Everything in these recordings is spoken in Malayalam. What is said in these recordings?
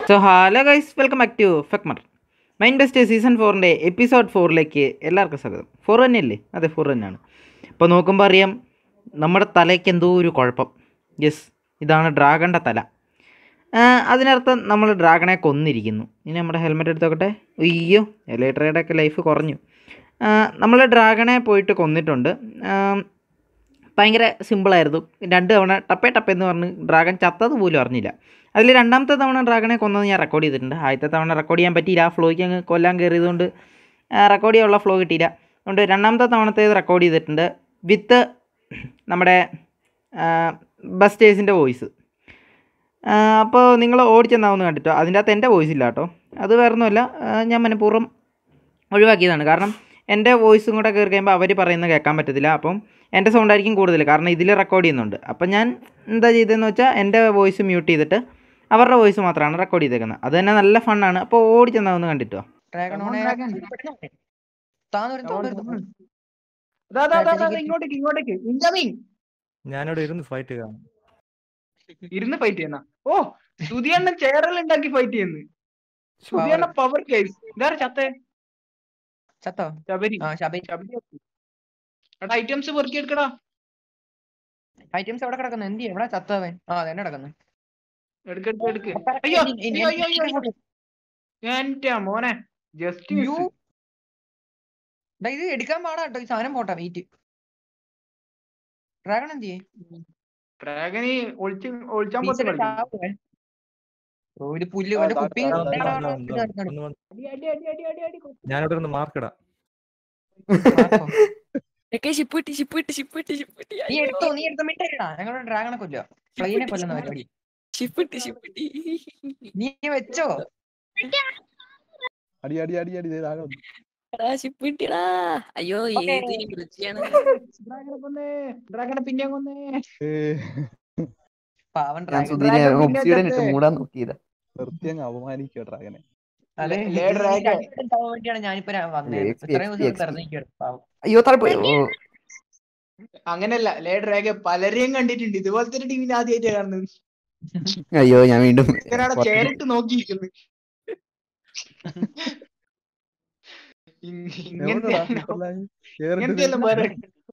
So hello guys welcome back to ഫെക്മർ മൈൻഡ് ബെസ്റ്റ് സീസൺ ഫോറിൻ്റെ എപ്പിസോഡ് ഫോറിലേക്ക് എല്ലാവർക്കും സ്വാഗതം ഫോർ തന്നെയല്ലേ അതെ ഫോർ തന്നെയാണ് ഇപ്പോൾ നോക്കുമ്പോൾ അറിയാം നമ്മുടെ തലയ്ക്ക് എന്തോ ഒരു കുഴപ്പം യെസ് ഇതാണ് ഡ്രാഗണിൻ്റെ തല ആ, അതിനർത്ഥം നമ്മൾ ഡ്രാഗണെ കൊന്നിരിക്കുന്നു ഇനി നമ്മുടെ ഹെൽമെറ്റ് എടുത്തോക്കട്ടെ അയ്യോ എലേറ്ററയുടെ ഒക്കെ ലൈഫ് കുറഞ്ഞു നമ്മൾ ഡ്രാഗണെ പോയിട്ട് കൊന്നിട്ടുണ്ട് ആ, ഭയങ്കര സിമ്പിളായിരുന്നു രണ്ട് തവണ ടപ്പേ ടപ്പേ എന്ന് പറഞ്ഞ് ഡ്രാഗൺ ചത്തത് പോലും അറിഞ്ഞില്ല അതിൽ രണ്ടാമത്തെ തവണ ഡ്രാഗണെ കൊന്നത് ഞാൻ റെക്കോർഡ് ചെയ്തിട്ടുണ്ട് ആദ്യത്തെ തവണ റെക്കോർഡ് ചെയ്യാൻ പറ്റിയില്ല ആ ഫ്ലോയ്ക്ക് അങ്ങ് കൊല്ലാൻ കയറിയതുകൊണ്ട് റെക്കോർഡ് ചെയ്യാനുള്ള ഫ്ലോ കിട്ടിയില്ല അതുകൊണ്ട് രണ്ടാമത്തെ തവണത്തേത് റെക്കോർഡ് ചെയ്തിട്ടുണ്ട് വിത്ത് നമ്മുടെ ബസ്റ്റേഴ്സിൻ്റെ വോയിസ് അപ്പോൾ നിങ്ങൾ ഓടിച്ചെന്നാവുന്ന കണ്ടിട്ടോ അതിൻ്റെ അകത്ത് എൻ്റെ വോയിസ് ഇല്ല കേട്ടോ അത് വേറെ ഒന്നുമല്ല ആ, ഞാൻ മനഃപൂർവ്വം ഒഴിവാക്കിയതാണ് കാരണം എൻ്റെ വോയിസും കൂടെ കയറി കഴിയുമ്പോൾ അവർ പറയുന്നത് കേൾക്കാൻ പറ്റത്തില്ല അപ്പം എൻ്റെ സൗണ്ട് ആയിരിക്കും കൂടുതൽ കാരണം ഇതിൽ റെക്കോർഡ് ചെയ്യുന്നുണ്ട് അപ്പം ഞാൻ എന്താ ചെയ്തതെന്ന് വെച്ചാൽ എൻ്റെ വോയിസ് മ്യൂട്ട് ചെയ്തിട്ട് അവരുടെ വോയിസ് മാത്രമാണ് റെക്കോർഡ് ചെയ്തേക്കുന്നത് അത് തന്നെ നല്ല ഫണ്ണാണ് അപ്പോൾ ഓടിച്ചെന്നാവുന്ന കണ്ടിട്ടോ ഡ്രാഗൺ Come on, dragon. ദാ, ദാ, ദാ, ദാ, ദാ, ഇങ്ങോട്ടേക്ക് ഇങ്ങോട്ടേക്ക് ഇൻകമിങ് ഞാനിവിടെ ഇരുന്ന് ഫൈറ്റ് കാണും ഇരുന്ന് ഫൈറ്റ് ചെയ്യുന്ന ഓ സുധിയണ്ണൻ ചേറൽ ഉണ്ടാക്കി ഫൈറ്റ് ചെയ്യുന്നു സുധിയണ്ണ പവർ കേസ് ഇതാ ചത്തേ ചത്തോ ശബരി ആ ശബരി ശബരി എടാ ഐറ്റംസ് പെറുക്കിയെടുക്കടാ ഐറ്റംസ് എവിടെ കിടക്കുന്നു എന്ത് ചെയ്യും? എവിടെ ചത്തവൻ ആ അതെന്നെ കിടക്കുന്നു എടുക്കെടുക്ക് എടുക്ക് അയ്യോ അയ്യോ അയ്യോ അയ്യോ അയ്യോ. എന്റെ മോനെ ജസ്റ്റ് അയ്യോ. ഡാ, ഇത് എടുക്കാൻ പാടാ കേട്ടോ ഈ സാധനം പോട്ടെ വെയിറ്റ് ഡ്രാഗൺ എന്ത് ചെയ്യും ഡ്രാഗനി ഒളിച്ച് ഒളിച്ചാൻ പോത്ത് Beast കളിക്കും ചാവുവേ. ഓ ഇത് പുല്ല് വല്ല കുപ്പി ഒന്ന് വന്ന് അടി അടി അടി അടി അടി അടി കൊ- ഞാനിവിടെ ഇരുന്ന് മാർക്കിടാം ഒക്കെ ഷിപ്പിട്ടി ഷിപ്പിട്ടി ഷിപ്പിട്ടി ഷിപ്പിട്ടി നീ എടുത്തോ നീ എടുത്തോ മിട്ടേടാ ഞങ്ങളുടെ ഡ്രാഗണെ കൊല്ലോ പ്ലെയിനെ കൊല്ലുന്ന പരിപാടി ഷിപ്പിട്ടി ഷിപ്പിട്ടി നീ വെച്ചോ അടി അടി അടി അടി ദേ താഴെ വന്നു. എടാ ഷിപ്പിട്ടിടാ അയ്യോ Okay. ഏതിനും വൃത്തിയാണ് ഡ്രാഗനെ കൊന്നേ ഡ്രാഗനെ പിന്നെ കൊന്നേ ഏയ്, പാവൻ ഞാൻ ഡ്രാഗൺ സുധീനെ Dragon പിന്നെ ഒബ്സിഡിയൻ ഇട്ട് ചത്തേ. മൂടാൻ നോക്കിയതാ നിർത്തി അങ്ങ് അപമാനിക്കുക ഡ്രാഗനെ അതെ ലേ- ലേ ഡ്രാഗൺ. വേണ്ടിയാണ് ഞാനിപ്പോ രാ- വന്നത് XP, ഇത്രയും ദിവസം XP. വെറുതെ ഇരിക്കുകയാണ്. പാവം. അയ്യോ താഴെ പോയി ഓ അങ്ങനല്ല ലേ ഡ്രാഗൻ പലരെയും കണ്ടിട്ടുണ്ട് ഇതുപോലത്തെ ഒരു ടീമിനെ ആദ്യമായിട്ട് കാണുന്നത് അയ്യോ ഞാൻ വീണ്ടും ഇങ്ങനെ പുറത്ത് ചേരിട്ട് നോക്കിയിരിക്കുന്നു ഇ- ഇങ്ങനത്തെയാണോ? ഇങ്ങനത്തെയല്ല വേറെ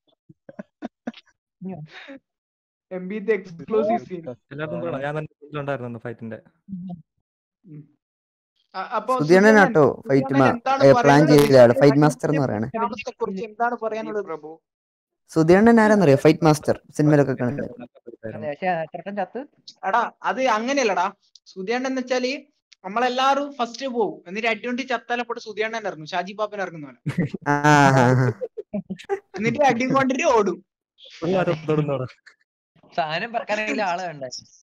എം ബി എക്സ്ക്ലൂസീവ് സീൻ എല്ലാവർക്കും കൊള്ളാം. ഞാൻ തന്നെ ഇതിലുണ്ടായിരുന്നു ഫൈറ്റിന്റെ അപ്പൊ സുധീണനാട്ടോ ഫൈറ്റ് പ്ലാൻ ചെയ്ത ആള് ഫൈറ്റ് മാസ്റ്റർ എന്ന് പറയണേ കുറിച്ച് എന്താണ് പറയാനുള്ളത് പ്രഭു സുധീണൻ ആരാന്നറിയോ ഫൈറ്റ് മാസ്റ്റർ സിനിമയിലൊക്കെ കണ്ടത് അതെ പക്ഷെ ചെറുക്കൻ ചത്ത് എടാ അത് അങ്ങനെയല്ലടാ സുധിയണ്ണൻ എന്ന് വെച്ചാല് നമ്മളെല്ലാരും ഫസ്റ്റ് പോകും എന്നിട്ട് അടിവണ്ടി ചത്താലപ്പോട്ട് സുധിയണ്ണൻ ഇറങ്ങും ഷാജി പാപ്പൻ ഇറങ്ങുന്നവനെ ആ ആ, ആ. എന്നിട്ട് അടിയും കൊണ്ടിട്ട് ഓടും തൊടുന്നോടാ സാധനം പറക്കാനെങ്കിലും ആള് വേണ്ടേ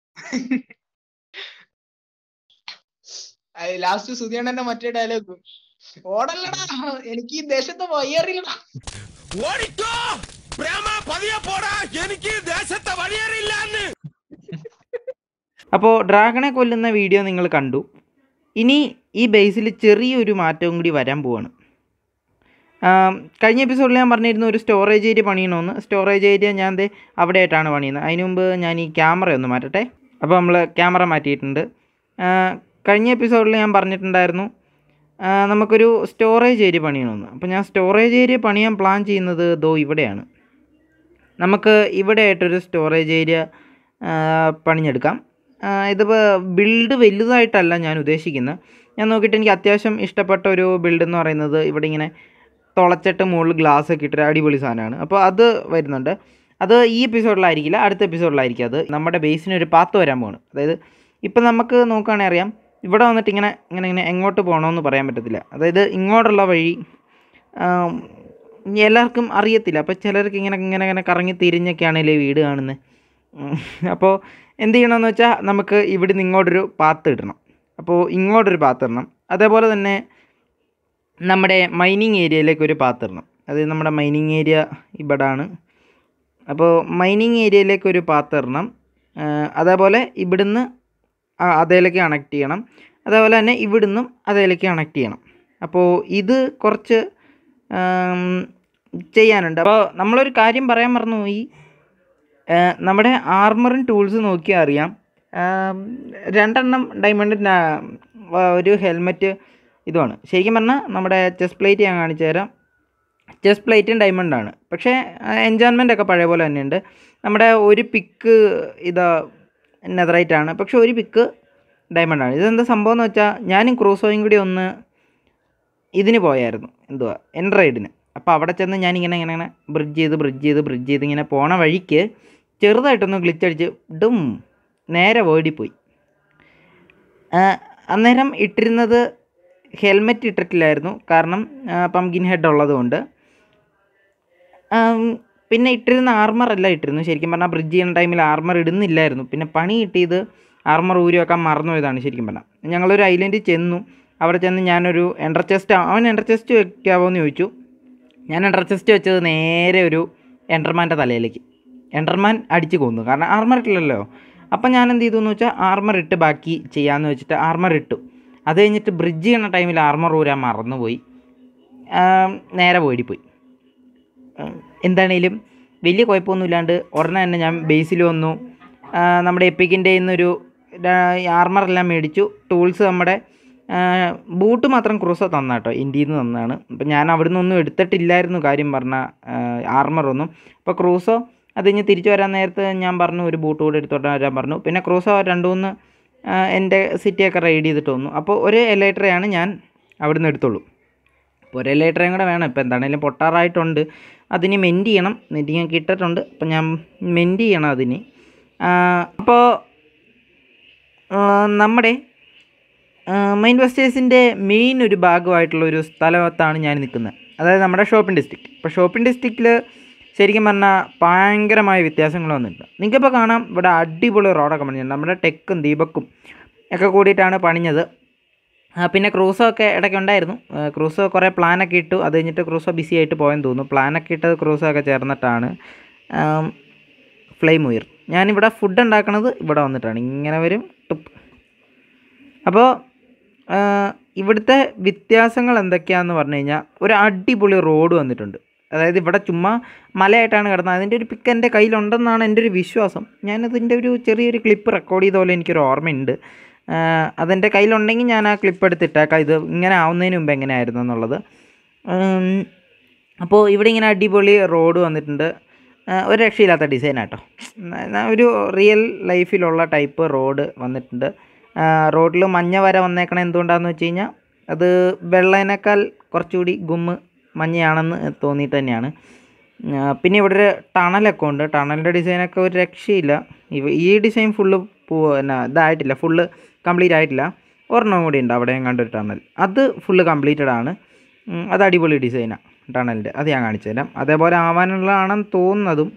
ലാസ്റ്റ് സുധിയണ്ണന്റെ മറ്റേ ഡയലോഗ് ഓടല്ലടാ എനിക്ക് ഈ ദേശത്തെ വയ്യറിയില്ലടാ ഓടിക്കോ പ്രേമ പതിയെ പോടാ എനിക്ക് ദേശത്തെ വഴിയേറിയില്ലാന്ന് അപ്പോൾ ഡ്രാഗണെ കൊല്ലുന്ന വീഡിയോ നിങ്ങൾ കണ്ടു ഇനി ഈ ബേസിൽ ചെറിയൊരു മാറ്റവും കൂടി വരാൻ പോവാണ് ആം, കഴിഞ്ഞ എപ്പിസോഡിൽ ഞാൻ പറഞ്ഞിരുന്നു ഒരു സ്റ്റോറേജ് ഏരിയ പണിയണമെന്ന് സ്റ്റോറേജ് ഏരിയ ഞാൻ ദേ അവിടെ ആയിട്ടാണ് പണിയുന്നത് അതിന് മുമ്പ് ഞാൻ ഈ ക്യാമറ ഒന്ന് മാറ്റട്ടെ അപ്പോൾ നമ്മൾ ക്യാമറ മാറ്റിയിട്ടുണ്ട് ആ, കഴിഞ്ഞ എപ്പിസോഡിൽ ഞാൻ പറഞ്ഞിട്ടുണ്ടായിരുന്നു ആ, നമുക്കൊരു സ്റ്റോറേജ് ഏരിയ പണിയണമെന്ന് അപ്പോൾ ഞാൻ സ്റ്റോറേജ് ഏരിയ പണിയാൻ പ്ലാൻ ചെയ്യുന്നത് ദോ ഇവിടെയാണ് നമുക്ക് ഇവിടെ ആയിട്ടൊരു സ്റ്റോറേജ് ഏരിയ പണിഞ്ഞെടുക്കാം ആ, ഇതിപ്പോൾ ബിൽഡ് വലുതായിട്ടല്ല ഞാൻ ഉദ്ദേശിക്കുന്നത് ഞാൻ നോക്കിയിട്ട് എനിക്ക് അത്യാവശ്യം ഇഷ്ടപ്പെട്ട ഒരു ബിൽഡ് എന്ന് പറയുന്നത് ഇവിടെ ഇങ്ങനെ തുളച്ചിട്ട് മുകളിൽ ഗ്ലാസ് ഒക്കെ ഇട്ടൊരു അടിപൊളി സാധനമാണ് അപ്പോൾ അത് വരുന്നുണ്ട് അത് ഈ എപ്പിസോഡിലായിരിക്കില്ല അടുത്ത എപ്പിസോഡിലായിരിക്കും അത് നമ്മുടെ ബേസിന് ഒരു പാത്ത് വരാൻ പോവാണ് അതായത് ഇപ്പം നമുക്ക് നോക്കുകയാണെങ്കിൽ അറിയാം ഇവിടെ വന്നിട്ട് ഇങ്ങനെ ഇങ്ങനെ ഇങ്ങനെ എങ്ങോട്ട് പോകണമെന്ന് പറയാൻ പറ്റത്തില്ല അതായത് ഇങ്ങോട്ടുള്ള വഴി ആം, എല്ലാവർക്കും അറിയത്തില്ല അപ്പോൾ ചിലർക്ക് ഇങ്ങനെ ഇങ്ങനെ ഇങ്ങനെ കറങ്ങി തിരിഞ്ഞൊക്കെയാണല്ലേ വീട് കാണുന്നത് അപ്പോൾ എന്ത് ചെയ്യണമെന്ന് വെച്ചാൽ നമുക്ക് ഇവിടുന്ന് ഇങ്ങോട്ടൊരു പാത്ത് ഇടണം അപ്പോൾ ഇങ്ങോട്ടൊരു പാത്ത് ഇടണം അതേപോലെ തന്നെ നമ്മുടെ മൈനിങ് ഏരിയയിലേക്ക് ഒരു പാത്ത് ഇടണം അത് നമ്മുടെ മൈനിങ് ഏരിയ ഇവിടാണ് അപ്പോൾ മൈനിങ് ഏരിയയിലേക്ക് ഒരു പാത്ത് ഇടണം ആ, അതേപോലെ ഇവിടുന്ന് ആ, അതേലേക്ക് കണക്ട് ചെയ്യണം അതേപോലെ തന്നെ ഇവിടുന്നും അതേലേക്ക് കണക്ട് ചെയ്യണം അപ്പോൾ ഇത് കുറച്ച് ആം, ചെയ്യാനുണ്ട് അപ്പോൾ നമ്മളൊരു കാര്യം പറയാൻ മറന്നുപോയി ഏഹ് നമ്മുടെ ആർമറും ടൂൾസ് നോക്കിയാൽ അറിയാം ആം, രണ്ടെണ്ണം ഡയമണ്ട് ഒരു ഹെൽമെറ്റ് ഇതുമാണ് ശരിക്കും പറഞ്ഞാൽ നമ്മുടെ ചെസ്റ്റ് പ്ലേറ്റ് ഞാൻ കാണിച്ചു തരാം ചെസ്റ്റ് പ്ലേറ്റും ഡയമണ്ടാണ് പക്ഷേ എൻജോയ്മെൻ്റ് ഒക്കെ പഴയ പോലെ തന്നെയുണ്ട് നമ്മുടെ ഒരു പിക്ക് ഇതാ നെതറൈറ്റ് ആണ് പക്ഷെ ഒരു പിക്ക് ഡയമണ്ടാണ് ഇതെന്താ സംഭവം എന്ന് വെച്ചാൽ ഞാനും ക്രൂസോയും കൂടി ഒന്ന് ഇതിന് പോയായിരുന്നു എന്തുവാ എൻഡ്രോയിഡിന് അപ്പോൾ അവിടെ ചെന്ന് ഞാനിങ്ങനെ ഇങ്ങനെ ഇങ്ങനെ ബ്രിഡ്ജ് ചെയ്ത് ബ്രിഡ്ജ് ചെയ്ത് ബ്രിഡ്ജ് ചെയ്ത് ഇങ്ങനെ പോണ വഴിക്ക് ചെറുതായിട്ടൊന്ന് glitch അടിച്ച് ഡും നേരെ ഓടിപ്പോയി ആ, അന്നേരം ഇട്ടിരുന്നത് ഹെൽമെറ്റ് ഇട്ടിട്ടില്ലായിരുന്നു കാരണം പംകിൻ ഹെഡ് ഉള്ളതുകൊണ്ട് ആം, പിന്നെ ഇട്ടിരുന്ന ആർമർ അല്ല ഇട്ടിരുന്നു ശരിക്കും പറഞ്ഞാൽ ബ്രിഡ്ജ് ചെയ്യുന്ന ടൈമിൽ ആർമർ ഇടുന്നില്ലായിരുന്നു പിന്നെ പണി കിട്ടിയത് ആർമർ ഊരി വെക്കാൻ മറന്നു പോയതാണ് ശരിക്കും പറഞ്ഞാൽ ഞങ്ങളൊരു ഐലൻഡിൽ ചെന്നു അവിടെ ചെന്ന് ഞാനൊരു എൻ്റർ ചെസ്റ്റ് അവൻ എൻ്റർ ചെസ്റ്റ് വെക്കാവോ എന്ന് ചോദിച്ചു ഞാൻ എൻ്റർ ചെസ്റ്റ് വെച്ചത് നേരെ ഒരു എൻ്റർമാൻ്റെ തലയിലേക്ക് എൻ്റർമാൻ അടിച്ച് കൊന്നു കാരണം ആർമർ ഇട്ടില്ലല്ലോ അപ്പം ഞാൻ എന്ത് ചെയ്തു എന്ന് വെച്ചാൽ ആർമർ ഇട്ട് ബാക്കി ചെയ്യാമെന്ന് വെച്ചിട്ട് ആർമർ ഇട്ടു അത് കഴിഞ്ഞിട്ട് ബ്രിഡ്ജ് ചെയ്യുന്ന ടൈമിൽ ആർമർ ഊരാൻ മറന്നുപോയി ആം, നേരെ ഓടിപ്പോയി ഉം, എന്താണേലും വലിയ കുഴപ്പമൊന്നുമില്ലാണ്ട് ഉടനെ തന്നെ ഞാൻ ബേസിൽ വന്നു ആ, നമ്മുടെ എപ്പിക്കിൻ്റെ നിന്നൊരു ആർമറെല്ലാം മേടിച്ചു ടൂൾസ് നമ്മുടെ ബൂട്ട് മാത്രം ക്രൂസോ തന്ന കേട്ടോ ഇന്ത്യയിൽ നിന്ന് തന്നതാണ് അപ്പം ഞാൻ അവിടെ നിന്നൊന്നും എടുത്തിട്ടില്ലായിരുന്നു കാര്യം പറഞ്ഞ ആർമറൊന്നും അപ്പോൾ ക്രൂസോ അത് കഴിഞ്ഞ് തിരിച്ചു വരാൻ നേരത്ത് ഞാൻ പറഞ്ഞു ഒരു ബൂട്ട് കൂടെ എടുത്തോട്ട് വരാൻ പറഞ്ഞു പിന്നെ ക്രൂസോ രണ്ട് മൂന്ന് ആ, എൻ്റെ സിറ്റിയൊക്കെ റൈഡ് ചെയ്തിട്ട് വന്നു അപ്പോൾ ഒരു എലൈറ്ററയാണ് ഞാൻ അവിടെ നിന്ന് എടുത്തുള്ളൂ അപ്പോൾ ഒരു എലൈറ്ററയും കൂടെ വേണം ഇപ്പോൾ എന്താണേലും പൊട്ടാറായിട്ടുണ്ട് അതിന് മെൻറ്റ് ചെയ്യണം മെൻറ്റിങ് ഇട്ടിട്ടുണ്ട് അപ്പം ഞാൻ മെൻറ്റ് ചെയ്യണം അതിന് അപ്പോൾ നമ്മുടെ മൈൻ വെസ്റ്റേഴ്സിൻ്റെ മെയിൻ ഒരു ഭാഗമായിട്ടുള്ള ഒരു സ്ഥലത്താണ് ഞാൻ നിൽക്കുന്നത് അതായത് നമ്മുടെ ഷോപ്പിംഗ് ഡിസ്ട്രിക്റ്റ് ഇപ്പോൾ ഷോപ്പിംഗ് ഡിസ്ട്രിക്റ്റിൽ ശരിക്കും പറഞ്ഞാൽ ഭയങ്കരമായ വ്യത്യാസങ്ങൾ വന്നിട്ടുണ്ട് നിങ്ങൾക്കിപ്പോൾ കാണാം ഇവിടെ അടിപൊളി റോഡൊക്കെ പണിഞ്ഞിട്ടുണ്ട് നമ്മുടെ ടെക്കും ദീപക്കും ഒക്കെ കൂടിയിട്ടാണ് പണിഞ്ഞത് ആ, പിന്നെ ക്രൂസോ ഒക്കെ ഇടയ്ക്ക് ഉണ്ടായിരുന്നു ആ, ക്രൂസോ കുറേ പ്ലാനൊക്കെ ഇട്ടു അത് കഴിഞ്ഞിട്ട് ക്രൂസോ ബിസി ആയിട്ട് പോയെന്ന് തോന്നുന്നു പ്ലാനൊക്കെ ഇട്ടത് ക്രൂസോ ഒക്കെ ചേർന്നിട്ടാണ് ഫ്ലെയിം ഉയർ ഞാനിവിടെ ഫുഡ് ഉണ്ടാക്കണത് ഇവിടെ വന്നിട്ടാണ് ഇങ്ങനെ വരും ടുപ്പ് അപ്പോൾ ഇവിടുത്തെ വ്യത്യാസങ്ങൾ എന്തൊക്കെയാണെന്ന് പറഞ്ഞു കഴിഞ്ഞാൽ ഒരു അടിപൊളി റോഡ് വന്നിട്ടുണ്ട് അതായത് ഇവിടെ ചുമ്മാ മലയായിട്ടാണ് കിടന്നത് അതിൻ്റെ ഒരു പിക്ക് എൻ്റെ കയ്യിലുണ്ടെന്നാണ് എൻ്റെ ഒരു വിശ്വാസം ഞാനതിൻ്റെ ഒരു ചെറിയൊരു ക്ലിപ്പ് റെക്കോർഡ് ചെയ്ത പോലെ എനിക്കൊരു ഓർമ്മയുണ്ട് ആഹ് അതെൻ്റെ കയ്യിലുണ്ടെങ്കിൽ ഞാൻ ആ ക്ലിപ്പ് എടുത്തിട്ടേക്കാം ഇത് ഇങ്ങനെ ആവുന്നതിന് മുമ്പ് എങ്ങനെയായിരുന്നു എന്നുള്ളത് ഉം, അപ്പോൾ ഇവിടെ ഇങ്ങനെ അടിപൊളി റോഡ് വന്നിട്ടുണ്ട് ആഹ് ഒരു രക്ഷയില്ലാത്ത ഡിസൈനാട്ടോ ഒരു റിയൽ ലൈഫിലുള്ള ടൈപ്പ് റോഡ് വന്നിട്ടുണ്ട് റോഡിൽ മഞ്ഞ വര വന്നേക്കണത് എന്തുകൊണ്ടാണെന്ന് വെച്ച് കഴിഞ്ഞാൽ അത് വെള്ളേനേക്കാൾ കുറച്ചുകൂടി ഗുമ്മ് മഞ്ഞയാണെന്ന് തോന്നിയിട്ട് തന്നെയാണ് ആ, പിന്നെ ഇവിടെ ഒരു ടണലൊക്കെ ഉണ്ട് ടണലിൻ്റെ ഡിസൈനൊക്കെ ഒരു രക്ഷയില്ല ഇവ ഈ ഡിസൈൻ ഫുള്ള് പോ എന്നാ ഇതായിട്ടില്ല ഫുള്ള് കംപ്ലീറ്റ് ആയിട്ടില്ല ഒരെണ്ണം കൂടി ഉണ്ട് അവിടെ കണ്ടൊരു ടണൽ അത് ഫുള്ള് കംപ്ലീറ്റഡ് ആണ് ഉം, അത് അടിപൊളി ഡിസൈനാണ് ടണലിൻ്റെ അത് ഞാൻ കാണിച്ചു തരാം അതേപോലെ ആവാനുള്ളതാണെന്ന് തോന്നുന്നതും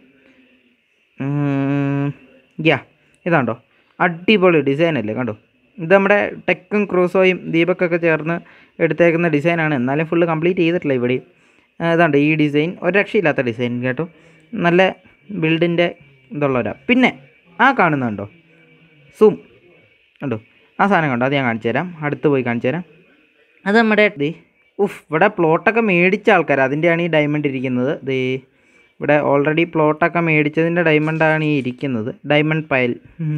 യാ ഇതാണ്ടോ അടിപൊളി ഡിസൈൻ അല്ലേ കണ്ടോ ഇത് നമ്മുടെ ടെക്കും ക്രൂസോയും ദീപക്കൊക്കെ ചേർന്ന് എടുത്തേക്കുന്ന ഡിസൈനാണ് എന്നാലും ഫുള്ള് കംപ്ലീറ്റ് ചെയ്തിട്ടില്ല ഇവിടെ ഇതാണ്ട് ഈ ഡിസൈൻ ഒരു രക്ഷയില്ലാത്ത ഡിസൈൻ കേട്ടോ നല്ല ബിൽഡിൻ്റെ ഇതുള്ളവരാ പിന്നെ ആ കാണുന്നുണ്ടോ സൂം കണ്ടോ ആ സാധനം കണ്ടോ അത് ഞാൻ കാണിച്ചു തരാം അടുത്ത് പോയി കാണിച്ചു തരാം അത് നമ്മുടെ ദേ ഉഫ് ഇവിടെ പ്ലോട്ടൊക്കെ മേടിച്ച ആൾക്കാർ അതിൻ്റെയാണ് ഈ ഡയമണ്ട് ഇരിക്കുന്നത് ദേ ഇവിടെ ഓൾറെഡി പ്ലോട്ടൊക്കെ മേടിച്ചതിൻ്റെ ഡയമണ്ടാണ് ഈ ഇരിക്കുന്നത് ഡയമണ്ട് പയൽ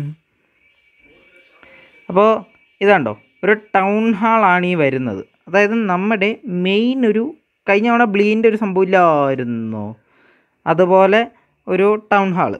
അപ്പോൾ ഇതാണ്ടോ ഒരു ടൗൺ ഹാളാണ് ഈ വരുന്നത് അതായത് നമ്മുടെ മെയിൻ ഒരു കഴിഞ്ഞ തവണ ബ്ലീൻ്റെ ഒരു സംഭവം ഇല്ലായിരുന്നോ അതുപോലെ ഒരു ടൗൺ ഹാള്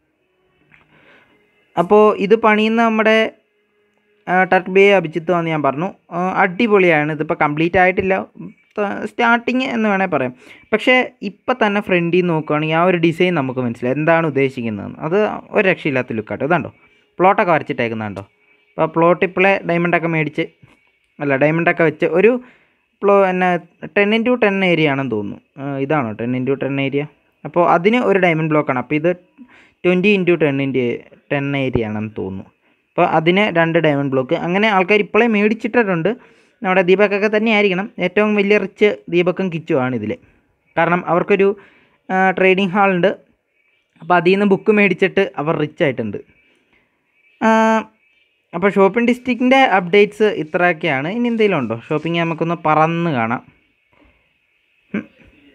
അപ്പോൾ ഇത് പണിയുന്ന നമ്മുടെ ടർബേ അഭിജിത്ത് വന്ന് ഞാൻ പറഞ്ഞു ആ, അടിപൊളിയാണ് ഇതിപ്പോൾ കംപ്ലീറ്റ് ആയിട്ടില്ല സ്റ്റാർട്ടിങ് എന്ന് വേണേൽ പറയാം പക്ഷേ ഇപ്പം തന്നെ ഫ്രണ്ടിൽ നിന്ന് നോക്കുകയാണെങ്കിൽ ആ ഒരു ഡിസൈൻ നമുക്ക് മനസ്സിലായി എന്താണ് ഉദ്ദേശിക്കുന്നതെന്ന് അത് ഒരു രക്ഷയില്ലാത്ത ലുക്കാട്ടോ ഇതാണ്ടോ പ്ലോട്ടൊക്കെ വരച്ചിട്ടേക്കുന്നുണ്ടോ അപ്പോൾ പ്ലോട്ട് ഇപ്പോഴേ ഡയമണ്ടൊക്കെ മേടിച്ച് അല്ല ഡയമണ്ടൊക്കെ വെച്ച് ഒരു പ്ലോ എന്നാ ടെൻ ഇൻറ്റു ടെൻ ഏരിയ ആണെന്ന് തോന്നുന്നു ആ, ഇതാണോ ടെൻ ഇൻറ്റു ടെൻ ഏരിയ അപ്പോൾ അതിന് ഒരു ഡയമണ്ട് ബ്ലോക്കാണ് അപ്പോൾ ഇത് twenty into ten into ten area ആണെന്ന് തോന്നുന്നു അപ്പോൾ അതിന് രണ്ട് ഡയമണ്ട് ബ്ലോക്ക് അങ്ങനെ ആൾക്കാർ ഇപ്പോഴേ മേടിച്ചിട്ടിട്ടുണ്ട് നമ്മുടെ ദീപക്കൊക്കെ തന്നെ ആയിരിക്കണം ഏറ്റവും വലിയ റിച്ച് ദീപക്കും കിച്ചുമാണ് ഇതിൽ കാരണം അവർക്കൊരു ട്രേഡിംഗ് ഹാളുണ്ട് അപ്പോൾ അതിൽ നിന്ന് ബുക്ക് മേടിച്ചിട്ട് അവർ റിച്ച് ആയിട്ടുണ്ട് ആ, അപ്പോൾ ഷോപ്പിംഗ് ഡിസ്ട്രിക്റ്റിൻ്റെ അപ്ഡേറ്റ്സ് ഇത്രയൊക്കെയാണ് ഇനി എന്തെങ്കിലും ഉണ്ടോ ഷോപ്പിംഗ് നമുക്കൊന്ന് പറന്ന് കാണാം ഉം.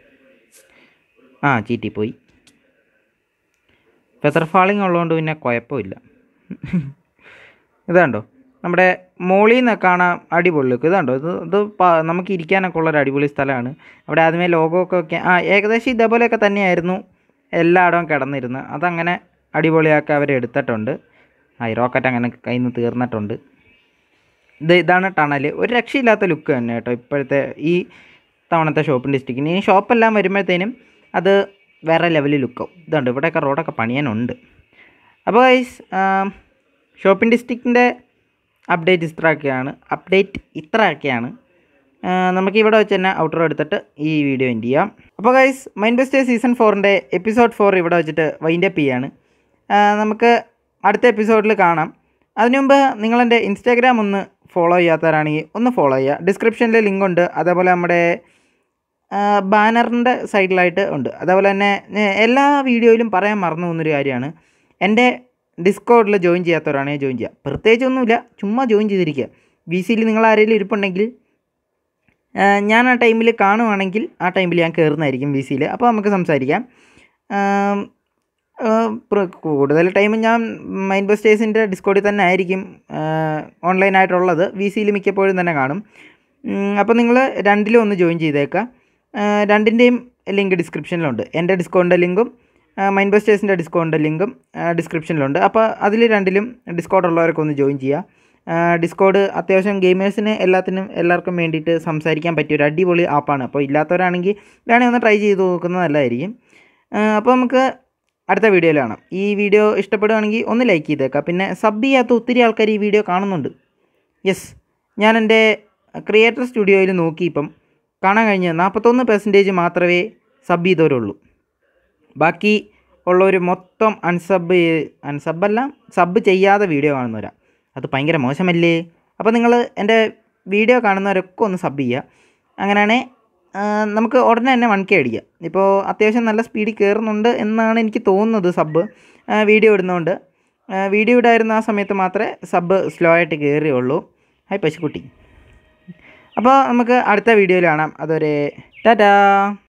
ആ ചീറ്റിപ്പോയി ഫെദർ ഫാളിങ് ഉള്ളതുകൊണ്ട് പിന്നെ കുഴപ്പമില്ല ഇത് കണ്ടോ നമ്മുടെ മോളിൽ നിന്ന് കാണാൻ അടിപൊളി ലുക്ക് ഇത് കണ്ടോ ഇത് ഇത് പ- നമുക്ക് ഇരിക്കാനൊക്കെ ഉള്ളൊരു അടിപൊളി സ്ഥലമാണ് അവിടെ ആദ്യമേ ലോഗോ ഒക്കെ വെക്കാൻ ആ ഏകദേശം ഇതേപോലെയൊക്കെ തന്നെയായിരുന്നു എല്ലായിടവും കിടന്നിരുന്നത് അതങ്ങനെ അടിപൊളിയാക്കി അവർ എടുത്തിട്ടുണ്ട് ആ ഈ റോക്കറ്റ് അങ്ങനെ കയ്യിൽ നിന്ന് തീർന്നിട്ടുണ്ട് ഇത് ഇതാണ് ടണൽ ഒരു രക്ഷയില്ലാത്ത ലുക്ക് തന്നെ കേട്ടോ ഇപ്പോഴത്തെ ഈ തവണത്തെ ഷോപ്പിംഗ് ഡിസ്ട്രിക്റ്റിന് ഇനി ഷോപ്പെല്ലാം വരുമ്പോഴത്തേനും അത് വേറെ ലെവലിൽ ലുക്കാവും ഇതുണ്ട് ഇവിടെയൊക്കെ റോഡൊക്കെ പണിയാനുണ്ട് അപ്പോൾ ഗൈസ് ഷോപ്പിംഗ് ഡിസ്ട്രിക്റ്റിൻ്റെ അപ്ഡേറ്റ് ഇത്രയൊക്കെയാണ് അപ്ഡേറ്റ് ഇത്രയൊക്കെയാണ് ആ, നമുക്ക് ഇവിടെ വെച്ച് തന്നെ ഔട്ടർ എടുത്തിട്ട് ഈ വീഡിയോ എൻഡ് ചെയ്യാം അപ്പോൾ ഗൈസ് മൈൻഡ് ബെസ്റ്റ് സീസൺ ഫോറിൻ്റെ എപ്പിസോഡ് ഫോർ ഇവിടെ വെച്ചിട്ട് വൈൻഡപ്പ് ചെയ്യാണ് ആ, നമുക്ക് അടുത്ത എപ്പിസോഡിൽ കാണാം അതിനു മുമ്പ് നിങ്ങളെൻ്റെ ഇൻസ്റ്റാഗ്രാം ഒന്ന് ഫോളോ ചെയ്യാത്തവരാണെങ്കിൽ ഒന്ന് ഫോളോ ചെയ്യുക ഡിസ്ക്രിപ്ഷനിൽ ലിങ്ക് ഉണ്ട് അതേപോലെ നമ്മുടെ ബാനറിൻ്റെ സൈഡിലായിട്ട് ഉണ്ട് അതേപോലെ തന്നെ ഏ, എല്ലാ വീഡിയോയിലും പറയാൻ മറന്നു പോകുന്നൊരു കാര്യമാണ് എൻ്റെ ഡിസ്കോഡിൽ ജോയിൻ ചെയ്യാത്തവരാണെങ്കിൽ ജോയിൻ ചെയ്യുക പ്രത്യേകിച്ചൊന്നുമില്ല ചുമ്മാ ജോയിൻ ചെയ്തിരിക്കുക വി സിയിൽ നിങ്ങൾ ആരെങ്കിലും ഇരിപ്പുണ്ടെങ്കിൽ ആ, ഞാൻ ആ ടൈമിൽ കാണുവാണെങ്കിൽ ആ ടൈമിൽ ഞാൻ കയറുന്നതായിരിക്കും വി സിയിൽ അപ്പോൾ നമുക്ക് സംസാരിക്കാം ആം, ആ, പ്ര- കൂടുതൽ ടൈം ഞാൻ മൈൻഡ് ബസ്റ്റേഴ്സിൻ്റെ ഡിസ്കോഡിൽ തന്നെ ആയിരിക്കും ഓൺലൈനായിട്ടുള്ളത് വി സിയിൽ മിക്കപ്പോഴും തന്നെ കാണും അപ്പോൾ നിങ്ങൾ രണ്ടിലും ഒന്ന് ജോയിൻ ചെയ്തേക്കുക ആ, രണ്ടിൻ്റെയും ലിങ്ക് ഡിസ്ക്രിപ്ഷനിലുണ്ട് എൻ്റെ ഡിസ്കൗണ്ടിൻ്റെ ലിങ്കും മൈൻഡ് ബസ്റ്റേഴ്സിൻ്റെ ഡിസ്കൗണ്ടിൻ്റെ ലിങ്കും ഡിസ്ക്രിപ്ഷനിലുണ്ട് അപ്പോൾ അതിൽ രണ്ടിലും ഡിസ്കൗണ്ട് ഉള്ളവരൊക്കെ ഒന്ന് ജോയിൻ ചെയ്യുക ഡിസ്കോഡ് അത്യാവശ്യം ഗെയിമേഴ്സിന് എല്ലാത്തിനും എല്ലാവർക്കും വേണ്ടിയിട്ട് സംസാരിക്കാൻ പറ്റിയ ഒരു അടിപൊളി ആപ്പാണ് അപ്പോൾ ഇല്ലാത്തവരാണെങ്കിൽ വേണമെങ്കിൽ ഒന്ന് ട്രൈ ചെയ്ത് നോക്കുന്നത് നല്ലതായിരിക്കും ആ, അപ്പോൾ നമുക്ക് അടുത്ത വീഡിയോയിൽ കാണാം ഈ വീഡിയോ ഇഷ്ടപ്പെടുകയാണെങ്കിൽ ഒന്ന് ലൈക്ക് ചെയ്തേക്കാം പിന്നെ സബ് ചെയ്യാത്ത ഒത്തിരി ആൾക്കാർ ഈ വീഡിയോ കാണുന്നുണ്ട് യെസ് ഞാൻ എൻ്റെ ക്രിയേറ്റർ സ്റ്റുഡിയോയിൽ നോക്കി ഇപ്പം കാണാൻ കഴിഞ്ഞ നാൽപ്പത്തൊന്ന് പെർസെൻറ്റേജ് മാത്രമേ സബ് ചെയ്തവരുള്ളൂ ബാക്കി ഉള്ളവർ മൊത്തം അൺസബ് അൺസബല്ല സബ് ചെയ്യാതെ വീഡിയോ കാണുന്നവരാ അത് ഭയങ്കര മോശമല്ലേ അപ്പോൾ നിങ്ങൾ എൻ്റെ വീഡിയോ കാണുന്നവരൊക്കെ ഒന്ന് സബ് ചെയ്യുക അങ്ങനെയാണെങ്കിൽ നമുക്ക് ഉടനെ തന്നെ വൺ കെ അടിക്കാം ഇപ്പോൾ അത്യാവശ്യം നല്ല സ്പീഡിൽ കയറുന്നുണ്ട് എന്നാണ് എനിക്ക് തോന്നുന്നത് സബ് വീഡിയോ ഇടുന്നതുകൊണ്ട് വീഡിയോ ഇടായിരുന്ന ആ സമയത്ത് മാത്രമേ സബ് സ്ലോ ആയിട്ട് കയറിയുള്ളൂ ഹായ് പശുക്കുട്ടി അപ്പോൾ നമുക്ക് അടുത്ത വീഡിയോയിൽ കാണാം അതുവരെ ടാറ്റാ